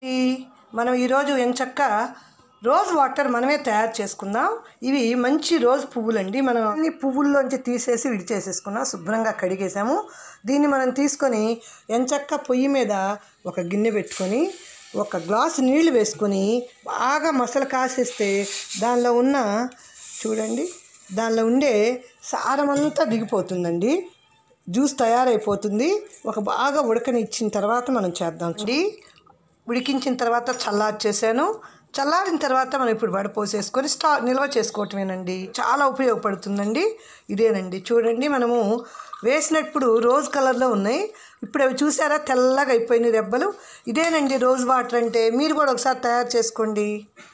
ఈ మనం ఈరోజు ఎంచక్క రోజ్ వాటర్ మనమే తయారు చేసుకుందాం ఇవి మంచి రోజ్ పువ్వులండి మనం అన్ని పువ్వుల్లోంచి తీసేసి విడిచేసేసుకున్నాం శుభ్రంగా కడిగేసాము దీన్ని మనం తీసుకొని ఎంచక్క పొయ్యి మీద ఒక గిన్నె పెట్టుకొని ఒక గ్లాసు నీళ్లు వేసుకొని బాగా మసలు కాసేస్తే దానిలో ఉన్న చూడండి దానిలో ఉండే సారం అంతా దిగిపోతుందండి జ్యూస్ తయారైపోతుంది ఒక బాగా ఉడకనిచ్చిన తర్వాత మనం చేద్దాం అండి ఉడికించిన తర్వాత చల్లార్చేసాను చల్లారిన తర్వాత మనం ఇప్పుడు వడపోసేసుకొని స్టా నిల్వ చేసుకోవటమేనండి చాలా ఉపయోగపడుతుందండి ఇదేనండి చూడండి మనము వేసినప్పుడు రోజ్ కలర్లో ఉన్నాయి ఇప్పుడు అవి చూసారా తెల్లగా అయిపోయినాయి రెబ్బలు ఇదేనండి రోజ్ వాటర్ అంటే మీరు కూడా ఒకసారి తయారు చేసుకోండి